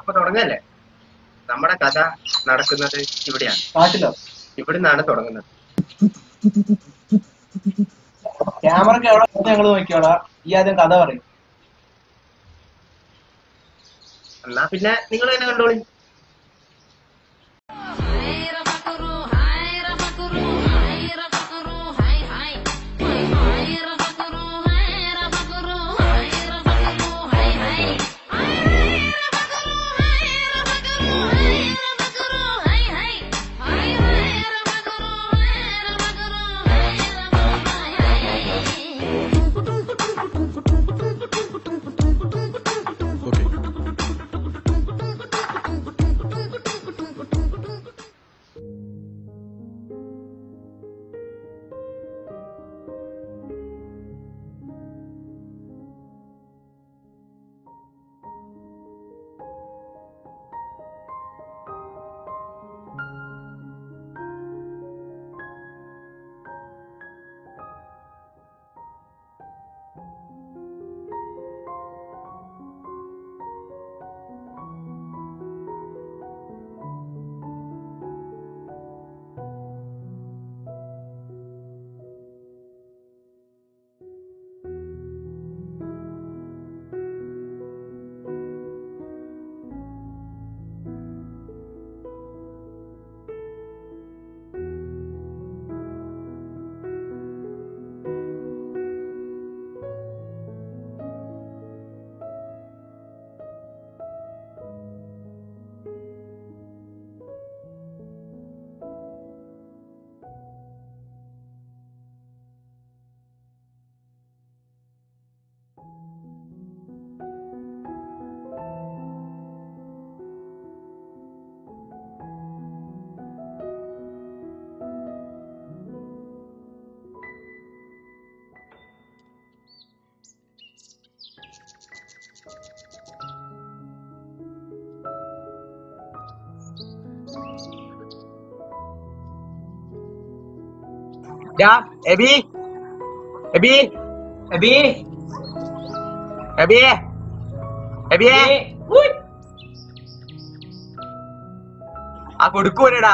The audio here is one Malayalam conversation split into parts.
അപ്പൊ തുടങ്ങല്ലേ നമ്മുടെ കഥ നടക്കുന്നത് ഇവിടെയാണ് കാട്ടിലോ ഇവിടുന്നാണ് തുടങ്ങുന്നത് ക്യാമറക്ക് എവിടെ ഞങ്ങൾ നോക്കിയോളാ ഈ ആദ്യം കഥ പറയും എന്നാ പിന്നെ നിങ്ങൾ തന്നെ കണ്ടോളി ഡാ, എബി എബി എബി എബിയെ എബിയെ ആ കൊടുക്കൂലടാ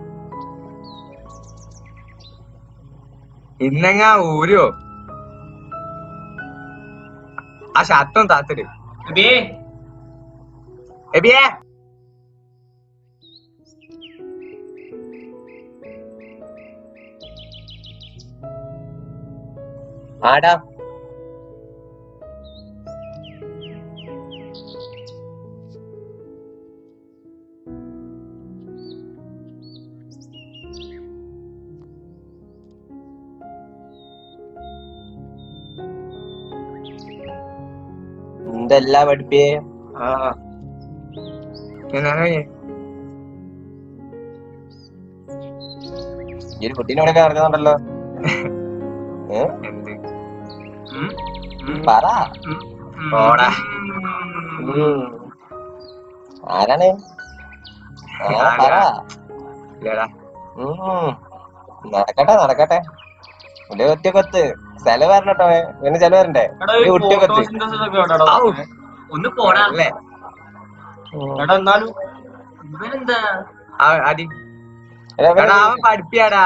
ഇന്നെങ്ങാ ഊരോ ആ ഷർട്ടും താത്തിട് എബി എബിയെ ആടാ എന്തല്ല പഠിപ്പിയേ ആ എന്നാണ് ഈ ഒരു കുട്ടീനോടൊക്കെ നടക്കുന്നുണ്ടല്ലോ ഏ? എന്ത് പറ ഓടാ ഉം. ആരാണ് ആ, പറ ഇല്ലടാ ഉം. നടക്കട്ടെ നടക്കട്ടെ ഒരു ഒറ്റക്കൊത്ത് ചെലവ് വരണട്ടോ പിന്നെ ചെലവ് വരണ്ടേ ഒരു കുട്ടിയൊക്കത്ത് ഔ, ഒന്ന് പോടാ അല്ലേ എടാ എന്നാലും ഇവനെന്താ ആ, അടി എടാ അവൻ പഠിപ്പിയാടാ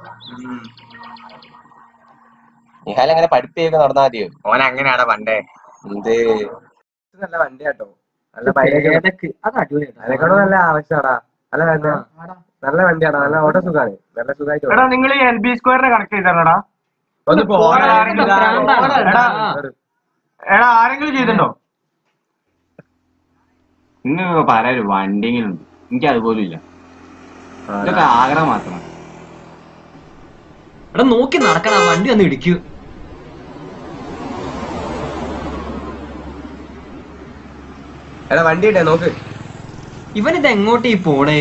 നിഹാൽ അങ്ങനെ പഠിപ്പിയൊക്കെ നടന്നാ മതിയോ ഓൻ അങ്ങനെയാടാ പണ്ടേ എന്ത് നല്ല വണ്ടിയാട്ടോ നല്ല ബൈക്ക് അത് അടിപൊളിയാ അതിനെക്കാളും നല്ല ആവശ്യമാടാ നല്ല നല്ല നല്ല വണ്ടിയാടാ നല്ല ഓട്ടോ സുഖാണ് നല്ല സുഖമായിട്ട് എടാ നിങ്ങൾ എൽ ബി സ്ക്വയറിനെ കണക്ട് ചെയ്തടാ ഒന്ന് പോടാ എടാ എടാ ആരെങ്കിലും ചെയ്തിട്ടുണ്ടോ ഇന്ന് പറയാ വണ്ടിയെങ്കിലും ഉണ്ട് എനിക്ക് അതുപോലും ഇല്ല ഇതൊക്കെ ആഗ്രഹം മാത്രമാണ് എടാ നോക്കി നടക്കണ വണ്ടി ഒന്ന് ഇടിക്കൂ എടാ വണ്ടി ഇട്ടേ നോക്ക് ഇവനിത് എങ്ങോട്ട് ഈ പോണേ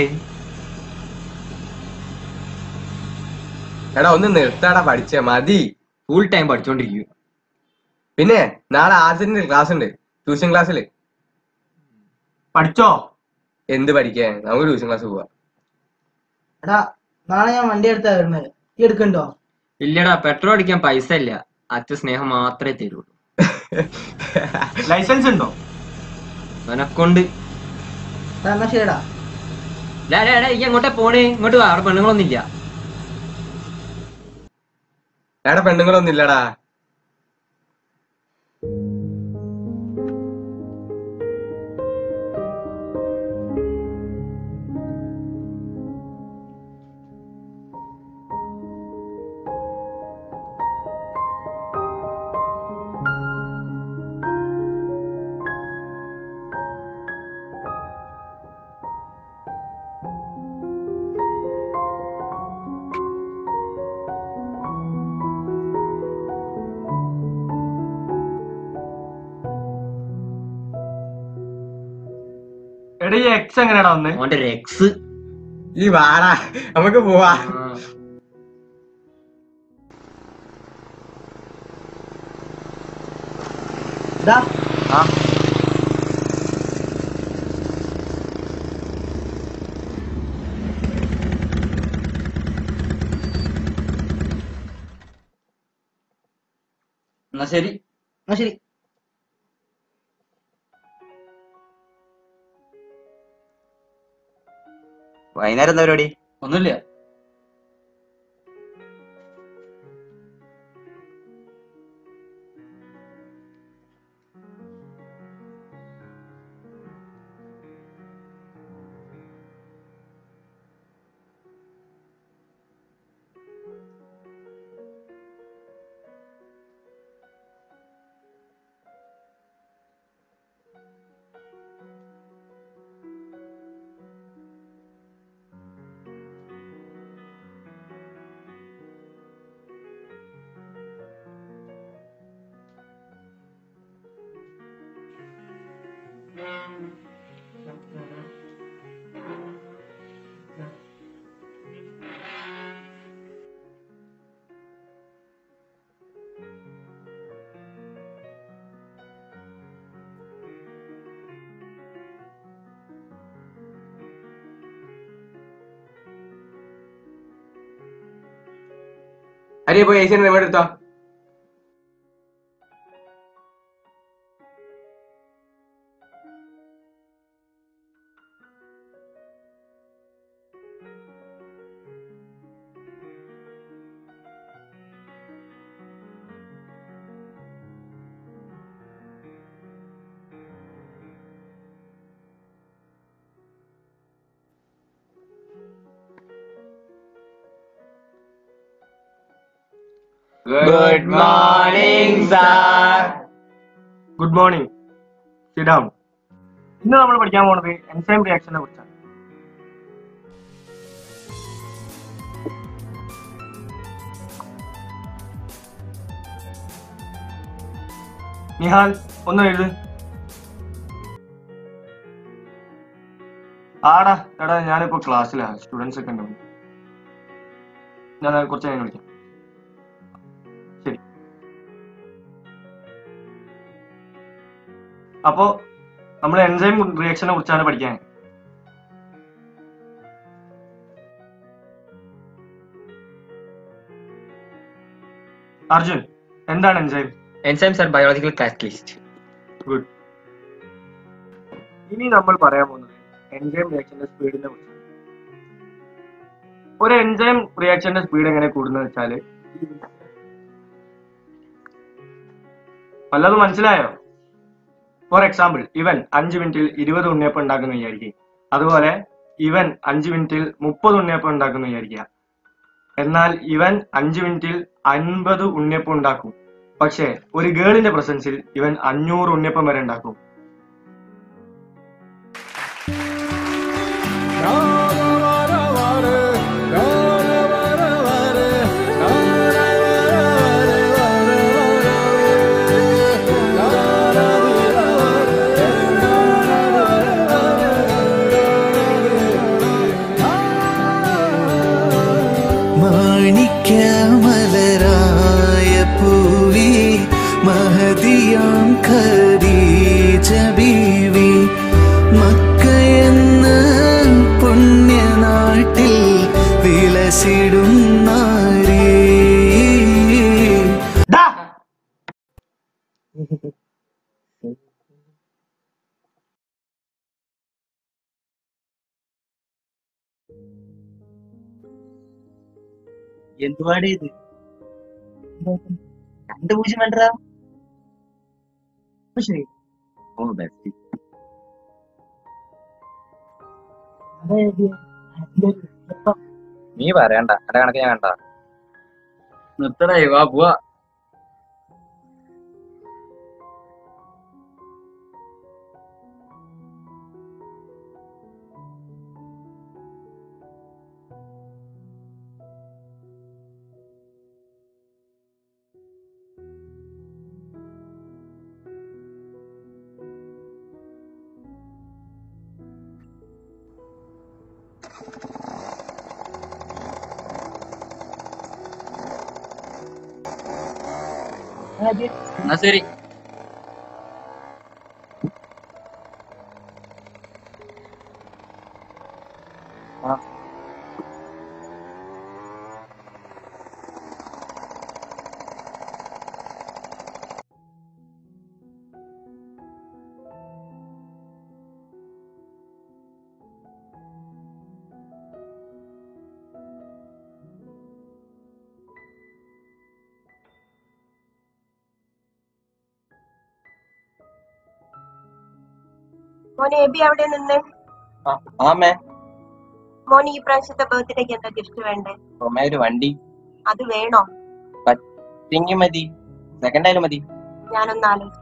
എടാ ഒന്ന് നിർത്താടാ പഠിച്ചേ മതി ഫുൾ ടൈം പഠിച്ചോണ്ടിരിക്കും പിന്നെ നാളെ ആദ്യത്തിന്റെ ക്ലാസ് ഉണ്ട് ട്യൂഷൻ ക്ലാസ്സിൽ പഠിച്ചോ എന്ത് പഠിക്കാൻ നമുക്ക് ട്യൂഷൻ ക്ലാസ് പോവാ എടാ നാളെ ഞാൻ വണ്ടി എടുത്താ വരുന്നത് ഈ എടുക്കണ്ടോ ഇല്ലടാ പെട്രോൾ അടിക്കാൻ പൈസ ഇല്ല അച്ഛൻ സ്നേഹം മാത്രമേ തരുള്ളൂ ലൈസൻസ് ഉണ്ടോ അവനെക്കൊണ്ട് എടാ, എന്നാ ശരിടാ ഡാ, ഡാ, ഡാ, ഈ അങ്ങോട്ടേ പോണേ ഇങ്ങോട്ട് വാ അവിടെ പെണ്ണുങ്ങളൊന്നും ഇല്ല എടാ പെണ്ണുങ്ങളൊന്നും ഇല്ലടാ എടാ ഈ എക്സ് എങ്ങനെയാടാ വന്ന് ഓന്റെ ഒരു എക്സ് ഈ വാടാ നമുക്ക് പോവാ ഇതാ എന്നാ ശരി എന്നാ ശരി വൈകുന്നേരം എന്താ പരിപാടി ഒന്നുമില്ല അരി പോയി ഏഷ്യൻ റിമോട്ട് എടുത്തോ good morning sir good morning sit down ഇന്ന് നമ്മൾ പഠിക്കാൻ പോകുന്നത് എൻസൈം റിയാക്ഷനെ കുറിച്ചാണ് നിഹാൽ ഒന്ന് എഴുത് ആടാ എടാ ഞാനിപ്പോ ക്ലാസ്സിലാ സ്റ്റുഡൻസ് ഒക്കെ ഉണ്ട് ഞാൻ കുറച്ച് കഴിഞ്ഞ് വിളിക്കാം ശരി അപ്പോ നമ്മൾ എൻസൈം റിയാക്ഷനെ കുറിച്ചാണ് പഠിക്കാൻ അർജുൻ എന്താണ് enzyme enzymes are biological catalyst good ഇനി നമ്മൾ പറയാൻ പോകുന്നത് എൻസൈം റിയാക്ഷന്റെ സ്പീഡിനെ കുറിച്ചാണ് ഒരു എൻസൈം റിയാക്ഷന്റെ സ്പീഡ് എങ്ങനെ കൂടുന്നത് വെച്ചാല് വല്ലതും മനസ്സിലായോ ഫോർ എക്സാമ്പിൾ ഇവൻ അഞ്ച് മിനിറ്റിൽ ഇരുപത് ഉണ്ണിയപ്പം ഉണ്ടാക്കുന്ന വിചാരിക്കുക അതുപോലെ ഇവൻ അഞ്ച് മിനിറ്റിൽ മുപ്പത് ഉണ്ണിയപ്പം ഉണ്ടാക്കുന്ന വിചാരിക്കുക എന്നാൽ ഇവൻ അഞ്ച് മിനിറ്റിൽ അൻപത് ഉണ്ണിയപ്പം ഉണ്ടാക്കും പക്ഷേ ഒരു ഗേളിന്റെ പ്രസൻസിൽ ഇവൻ അഞ്ഞൂറ് ഉണ്ണിയപ്പം വരെ ഉണ്ടാക്കും മാണിക്യമലരായ പൂവി മഹതിയാം ഖദീജ ബീവി മക്കയെന്ന പുണ്യനാട്ടിൽ വിലസിടും നാരീ ഡാ! എന്തുപാട് ഇത് രണ്ട് പൂജ്യം വേണ്ടടാ ശരി ഓ ബെസ്റ്റ് നീ പറയണ്ട എന്റെ കണക്ക് ഞാൻ കണ്ട നിർത്തടേ വാ പോവാ എന്നാ ശരി മോനെ എബി അവിടെ നിന്ന് ആമേ മോൻ ഈ പ്രാവശ്യത്തെ ബർത്ത്ഡേക്ക് എന്താ ഗിഫ്റ്റ് വേണ്ടേ അമ്മ ഒരു വണ്ടി അത് വേണോ പറ്റെങ്കിൽ മതി സെക്കൻഡ് ആയാലും മതി ഞാനൊന്ന് ആലോചിച്ചു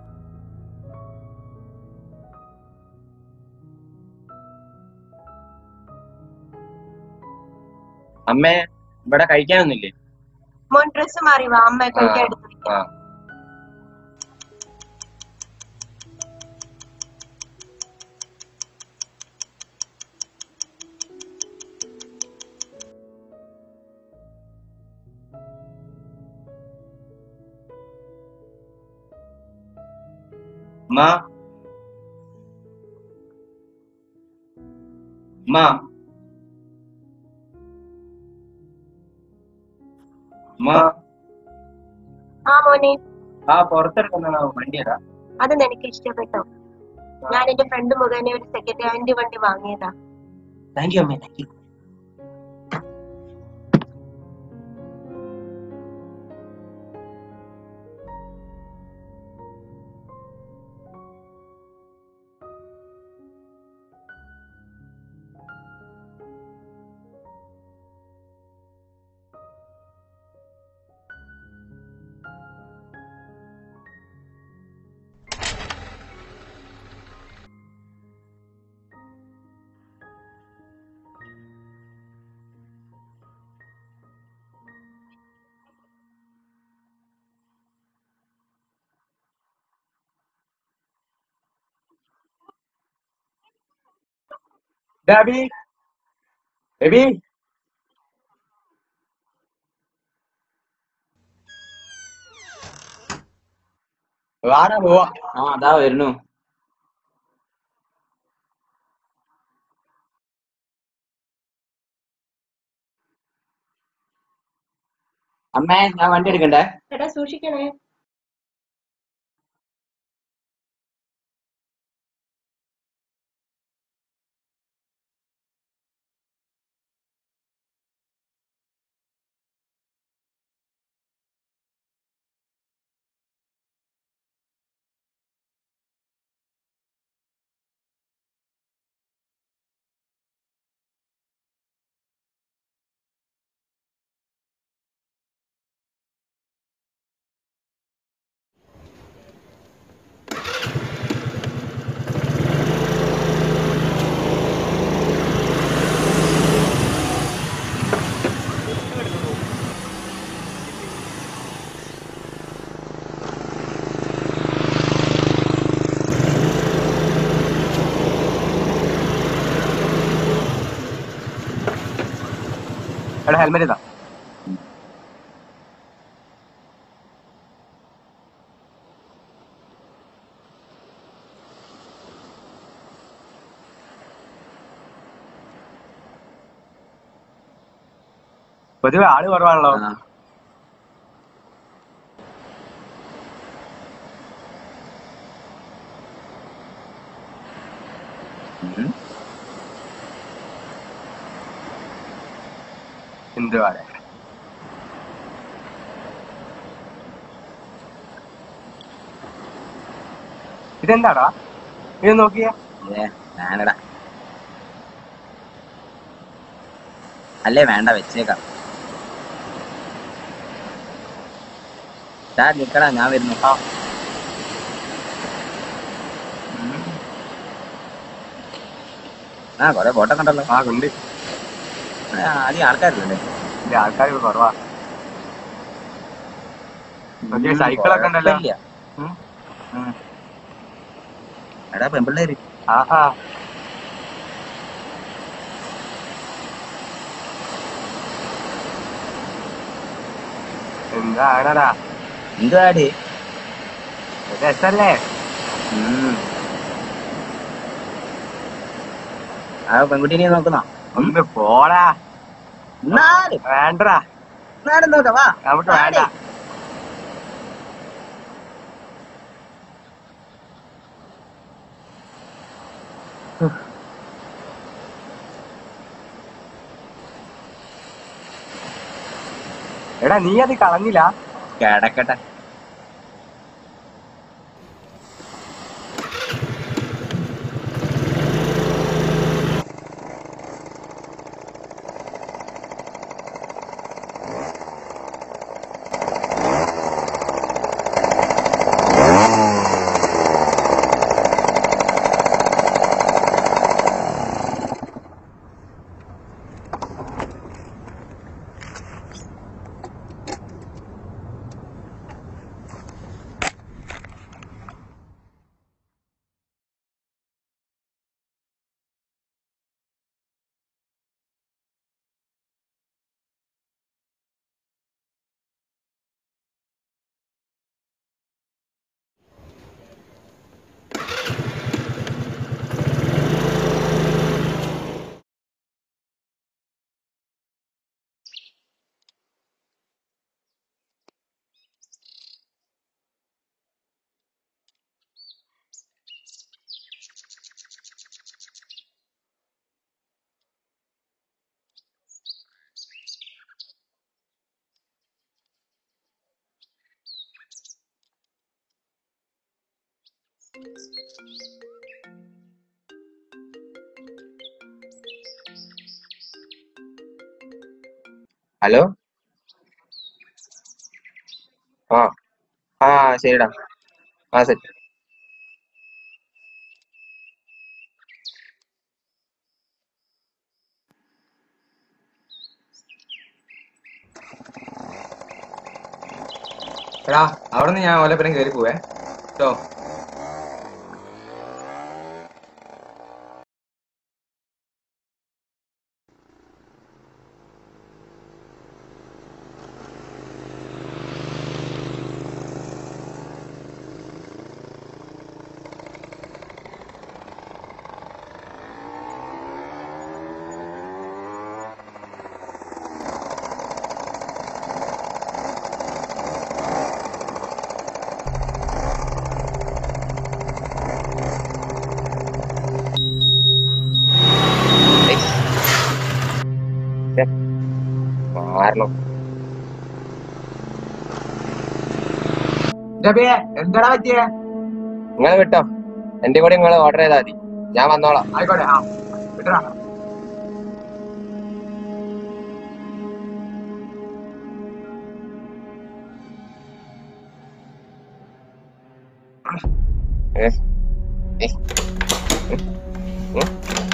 അമ്മേ ഇവിടെ കഴിക്കാനൊന്നുമില്ലേ മോൻ ഡ്രസ് മാറി വാ അമ്മ കഴിക്കാൻ എടുത്തു ആ മാ മാ മാ ആ മോനെ ആ പുറത്തെടുക്കുന്ന വണ്ടി ഏതാ അത് നിനക്ക് ഇഷ്ടപ്പെട്ടോ ഞാൻ എന്റെ ഫ്രണ്ട് മുഖേന ഒരു സെക്കൻഡ് ഹാൻഡ് വണ്ടി വാങ്ങിയതാ താങ്ക് യു അമ്മേ താങ്ക് യു ഡാബി ബേബി വാടാ പോവാ ആ അതാ വരുന്നു അമ്മേ ഞാൻ വണ്ടി എടുക്കണ്ടേ എടാ സൂക്ഷിക്കണേ എടാ ഹെൽമെറ്റ് ഇതാ പൊതുവെ ആള് കുറവാണല്ലോ ആ. ഉം. എന്ത് പറയാ ഇതെന്താടാ ഇത് നോക്കിയേ ഏ ഞാനടാ അല്ലേ വേണ്ട വെച്ചേക്കാം ഡാ നിക്കടാ ഞാൻ വരുന്നു ഉം. ആ കൊറേ ഫോട്ടോ കണ്ടല്ലോ ആ ഉണ്ട് ആ, ആദ്യം ആൾക്കാരില്ലേ ഇത് ആൾക്കാർ കുറവാ നോക്കിയേ സൈക്കിളൊക്കെ ഉണ്ടല്ലോ കുഴപ്പമില്ല. ഉം. ഉം. എടാ പെമ്പിള്ളേര് ആ ആ എന്താണടാ എന്തുവാടി രസല്ലേ ഉം. ആ പെൺകുട്ടീനെ നോക്കുന്നോ ഒന്ന് പോടാ എന്നാലും വേണ്ടടാ എന്നാലും നോക്കാം വാ നമുക്ക് വേണ്ട എടാ നീ അത് കളഞ്ഞില്ല കിടക്കട്ടെ ഹലോ ആ ആ ശരിടാ ആ സെറ്റ് എടാ അവിടെ നിന്ന് ഞാൻ ഓലപ്പുരം കയറി പോവേ കേട്ടോ മാറണം എന്താടാ പറ്റിയേ നിങ്ങൾ വിട്ടോ എന്റെ കൂടെ നിങ്ങൾ ഓർഡർ ചെയ്താൽ മതി ഞാൻ വന്നോളാം ആയിക്കോട്ടെ ആ വിട്ടടാ ഏ ഏ ഉം.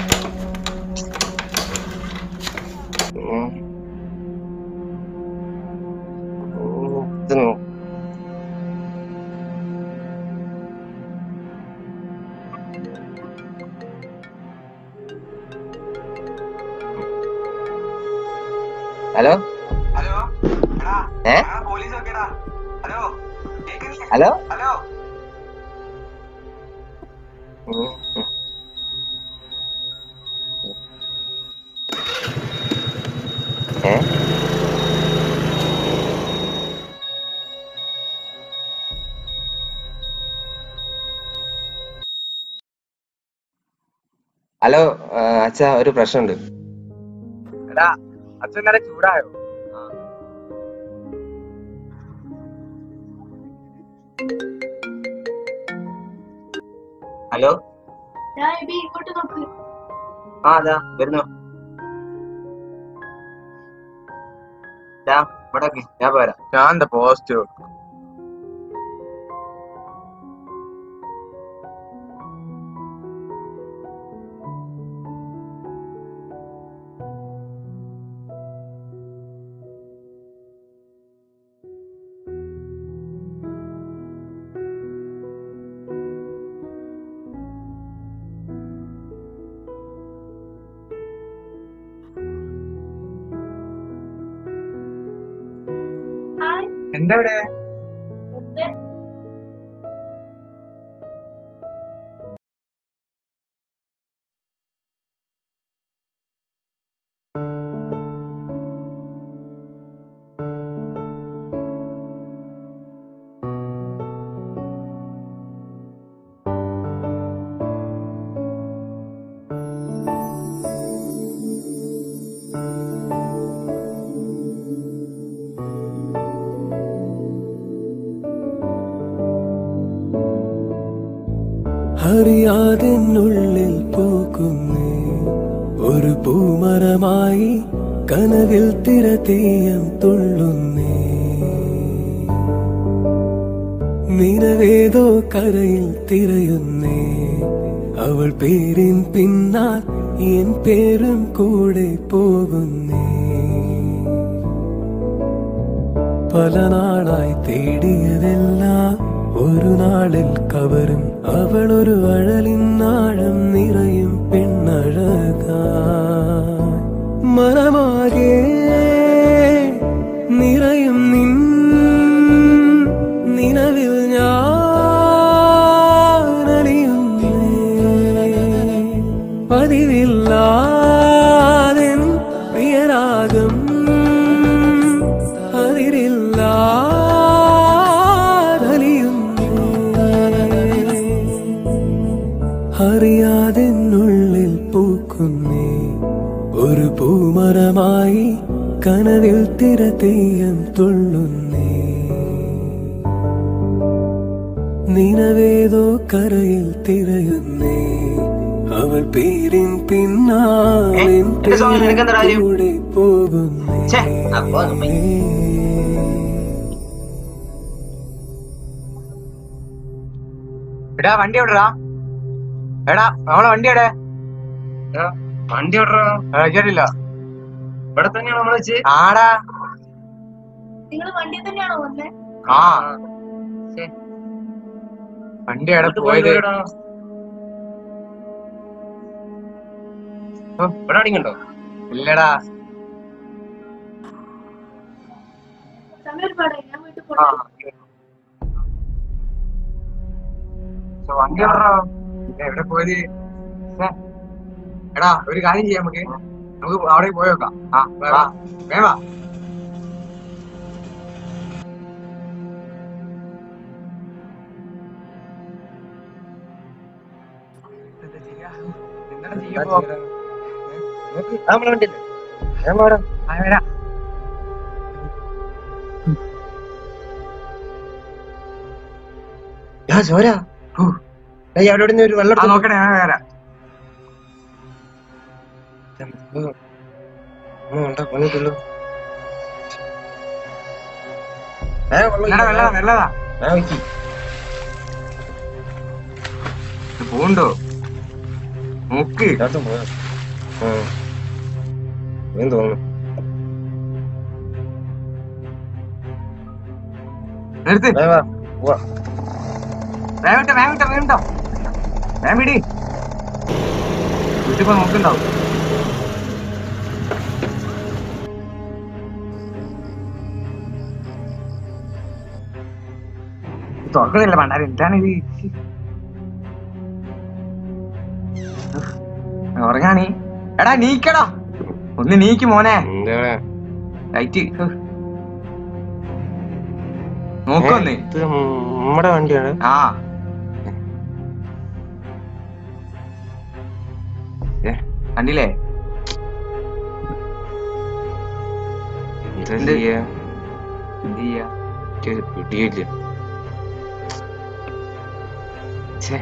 ഉം. ഉം. ഇത് നോ- ഹലോ ഹലോ എടാ ഏ പോലീസ് നോക്കിയടാ ഹലോ ഹലോ ഹലോ ഉം. ഉം. ഏ ഹലോ ആ, അച്ഛാ ഒരു പ്രശ്നമുണ്ട് എടാ അച്ഛൻ നല്ല ചൂടായോ ഹലോ ഇങ്ങോട്ട് നോക്ക് ആ അതാ വരുന്നു ദാ, ഇവിടെ നിക്ക്, ഞാൻ പോരാ ഞാൻ എന്താ പോസ്റ്റ് എന്താ ഇവിടെ അറിയാതെന്നുള്ളിൽ പൂക്കുന്നേ ഒരു പൂമരമായി കനവിൽ തിരതീയം തുള്ളുന്നേ നിനവേതോ കരയിൽ തിരയുന്നേ അവൾ പേരിൻ പിന്നാൽ എൻ പേരും കൂടെ പോകുന്നേ പല നാളായി തേടിയതെല്ലാം ഒരു നാളിൽ കവരും അവൾ ഒരു അഴലിനാഴം നിറയും പെണ്ണഴക മനമാകെ നിറയും നിൻ നിലവിൽ ഞാനലിയുന്നേ പതിവില്ലാതെൻ പ്രിയരാഗം അറിയാതെന്നുള്ളിൽ പൂക്കുന്നേ ഒരു പൂമരമായി കനവിൽ തിരതീയം തുള്ളുന്നേ നിനവേതോ കരയിൽ തിരയുന്നേ അവൾ പേരിൻ പിന്നാലിൻ എന്റെ സോമൻ, നിനക്കെന്താ കാര്യം? കൂടെ പോകുന്നേ ഛേ, അപ്പോ അത് പോയി. എടാ വണ്ടി എവിടെടാ എടാ നമ്മളെ വണ്ടി എവിടെ വണ്ടി ഓർഡർ കേട്ടില്ല ഇവിടെ തന്നെയാണ് നമ്മൾ വെച്ച് ആടാ നിങ്ങൾ വണ്ടിയിൽ തന്നെയാണോ വന്നേ ആ വണ്ടി എവിടെ പോയത് ഇവിടെ അടിക്കണ്ടോ ഇല്ലടാ സമയം ഒരുപാടായി ഞാൻ വീട്ടിൽ ആ പോട്ടെ പക്ഷെ വണ്ടി എവിടെടാ പിന്നെ എവിടെ പോയത് ഛെ. എടാ ഒരു കാര്യം ചെയ്യാം നമുക്ക് നമുക്ക് അവിടെ പോയി നോക്കാം ആ വാ വേഗം വാ എന്താ ചെയ്യാ? എന്താണ് ചെയ്യാ ഇപ്പൊ? നമ്മളെ വണ്ടി ഞാൻ പോരാ ആ, വരാം. ഞാൻ ചോര അവിടെ നിന്ന് ഒരു വെള്ളം ആ എടുത്ത് നോക്കണേ ഞാൻ വരാം ഒന്നും ഉണ്ടാ പണിയിട്ടുള്ളൂ ഏ വെള്ളം വെള്ളതാ വെള്ളതാ വെള്ളതാ ഞാൻ വെക്കി ഇത് പോണ്ടോ നോക്ക് എല്ലാത്തും പോയോ ആ ഞാൻ തോന്നുന്നു നിർത്ത് വേഗം വാ. പോവാ വേഗം വിട്ടോ വേഗം വിട്ടോ വേഗം വിട്ടോ വേഗം വിടി വീട്ടിൽ പോയി നോക്കുന്നുണ്ടാവും തുറക്കുന്നില്ല പണ്ടാരം എന്താണ് ഇത് ഉറങ്ങാണീ എടാ നീക്കടാ ഒന്ന് നീക്ക് മോനെ എന്താ ലൈറ്റ് നോക്കൊന്ന് ഇത് നമ്മുടെ വണ്ടിയാണ് ആ ഏ, കണ്ടില്ലേ എന്താ ചെയ്യാ എന്ത് ചെയ്യാ എനിക്കൊരു പിടിയില്ല ഛേ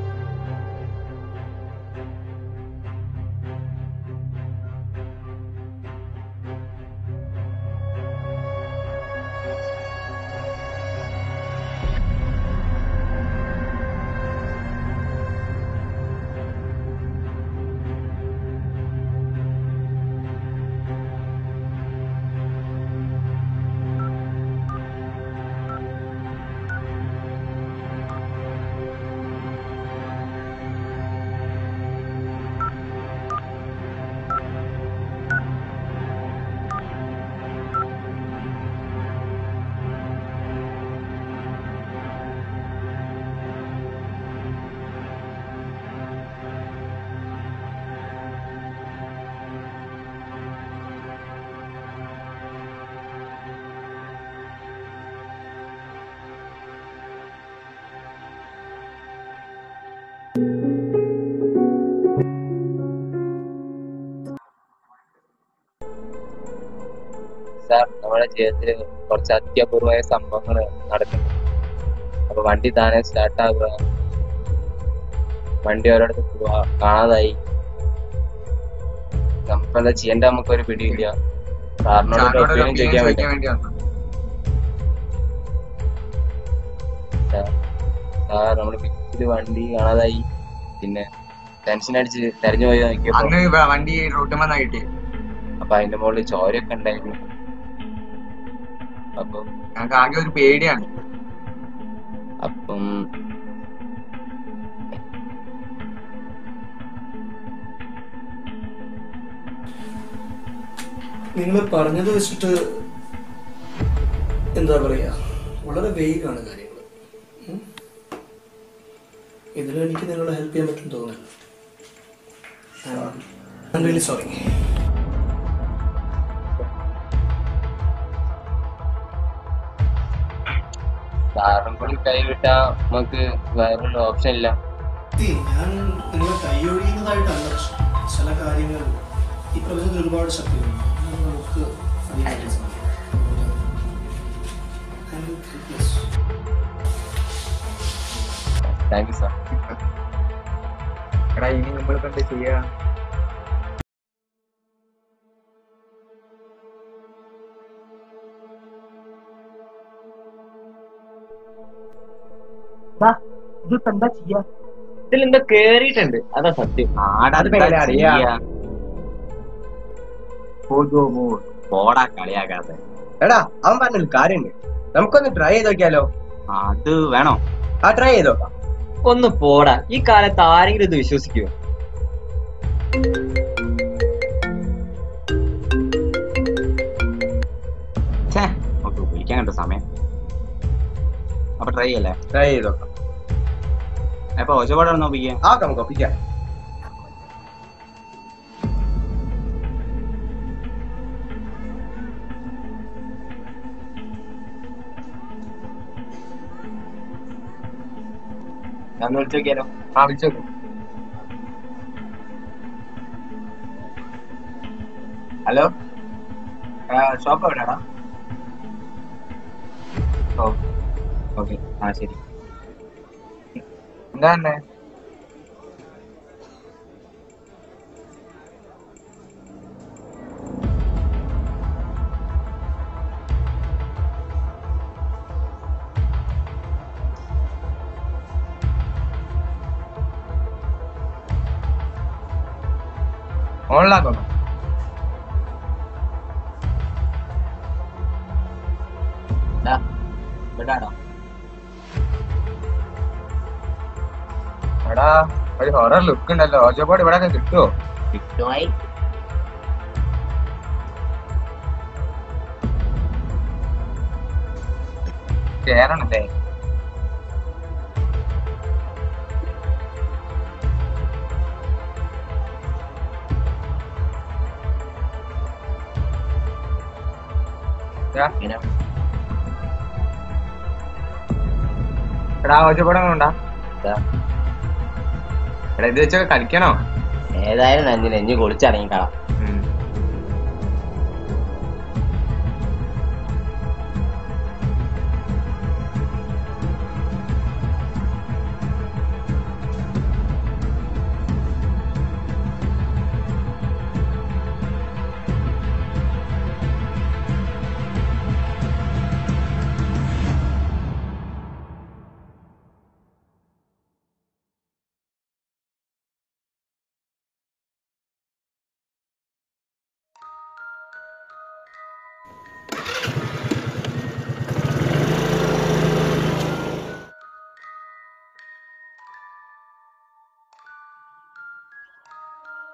സാർ നമ്മുടെ ജീവിതത്തിൽ കുറച്ച് അത്യപൂർവമായ സംഭവങ്ങൾ നടക്കുന്നു അപ്പൊ വണ്ടി താനെ സ്റ്റാർട്ട് ആവുക വണ്ടി ഒരിടത്ത് പോവാ കാണാതായി നമുക്കെന്താ ചെയ്യണ്ട നമുക്കൊരു പിടിയില്ല സാറിനോട് ഒരു സാറിനോട് ഒരു ഒപ്പീനിയൻ opinion ചോദിക്കാൻ വേണ്ടി ചോദിക്കാൻ വേണ്ടി വന്നു സാർ നമ്മുടെ പിച്ചില് വണ്ടി കാണാതായി പിന്നെ ടെൻഷൻ അടിച്ച് തെരഞ്ഞു പോയി നോക്കിയപ്പോ അന്ന് വ- വണ്ടി റൂട്ട് വന്നാ കിട്ടി അപ്പൊ അതിന്റെ മുകളിൽ ചോരയൊക്കെ ഉണ്ടായിരുന്നു അപ്പൊ ഞങ്ങൾക്ക് ആകെ ഒരു പേടിയാണ് അപ്പം നിങ്ങൾ പറഞ്ഞത് വെച്ചിട്ട് എന്താ പറയാ വളരെ വേഗാണ് കാര്യങ്ങൾ ഇതിൽ എനിക്ക് നിങ്ങളെ ഹെൽപ്പ് ചെയ്യാൻ പറ്റും തോന്നുന്നില്ല ഐ റിയലി സോറി സാറും കൂടി കൈവിട്ടാ നമുക്ക് വേറൊരു ഓപ്ഷൻ ഇല്ല ഞാൻ നിങ്ങളെ കൈയൊഴിയുന്നതായിട്ടല്ല പ്രശ്നം. ചില കാര്യങ്ങൾ ഈ പ്രപഞ്ചത്തിൽ ഒരുപാട് ശക്തികളുണ്ട് അത് നമുക്ക് അധികം സാധിക്കും താങ്ക് യു സാർ എടാ ഇനി നമ്മളിപ്പോ എന്താ ചെയ്യാ ഇതിപ്പോ എന്താ ചെയ്യാ ഇതിലെന്തോ കേറിയിട്ടുണ്ട് അതാ സത്യം അതിപ്പോ എങ്ങനെ അറിയാ? പോടാ കളിയാക്കാതെ എടാ അവൻ പറഞ്ഞൊരു കാര്യണ്ട് നമുക്കൊന്ന് ട്രൈ ചെയ്ത് നോക്കിയാലോ അത് വേണോ ആ ട്രൈ ചെയ്ത് നോക്കാം ഒന്ന് പോടാ ഈ കാലത്ത് ആരെങ്കിലും ഇത് വിശ്വസിക്കുവോ ഛേ നമുക്ക് വിളിക്കാൻ കണ്ട സമയം അപ്പൊ ട്രൈ ചെയ്യല്ലേ ട്രൈ ചെയ്ത് നോക്കാം അപ്പൊ ഒച്ചപാടാണ് നോക്കിക്കാൻ ആ നമുക്ക് ഒപ്പിക്കാം ഞാൻ വിളിച്ചു നോക്കിയാലോ ആ വിളിച്ചു നോക്കും ഹലോ ഷോപ്പ് എവിടെയാടാ ഓ ഓക്കെ ആ ശരി എന്താ തന്നെ ഓൺലാക്കണം ഇവിടാടാ എടാ ഒരു ഹൊറർ ലുക്ക് ഉണ്ടല്ലോ ഓജോബോർഡ് ഇവിടെ കിട്ടുമോ കിട്ടുമായി കേറണല്ലേ ഇങ്ങനെ എടാ ഓജോബോർഡ് ഉണ്ടാ എടാ ഇത് വെച്ചൊക്കെ കളിക്കണോ ഏതായാലും നന്ദി നെഞ്ഞു കൊളിച്ചിറങ്ങിക്കളാം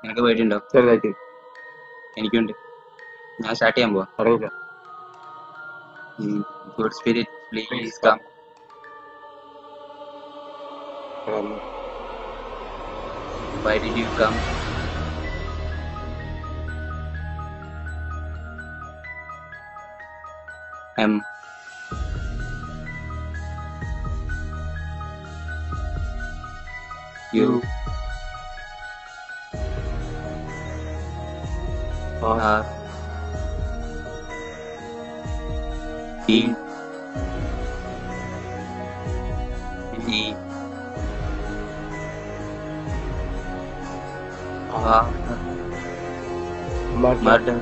നിനക്ക് പേടിയുണ്ടോ ചെറുതായിട്ട് എനിക്കുണ്ട് ഞാൻ സ്റ്റാർട്ട് ചെയ്യാൻ പോവാ അറിയില്ല good spirit please come Why did you come? M. U. R. E. E. Ah, murder.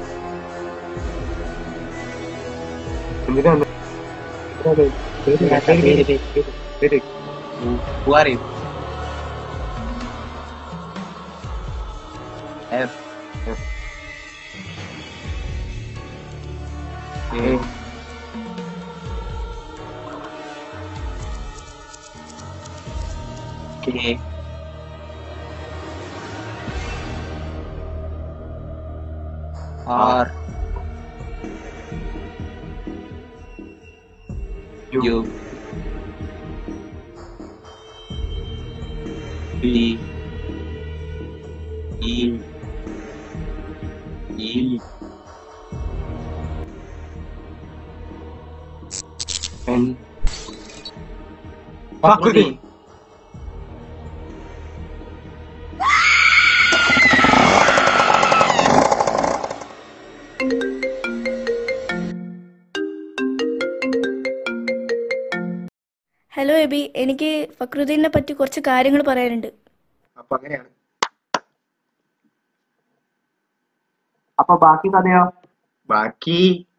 എന്തിനാണ് Who are you? F. A. K. R. U. B. E. E. N. Fakrudi. Hello Abi എനിക്ക് ഫക്രുദ്ദീനെ പറ്റി കുറച്ച് കാര്യങ്ങൾ പറയാനുണ്ട് അപ്പൊ അങ്ങനെയാണ് അപ്പൊ ബാക്കി കഥയോ ബാക്കി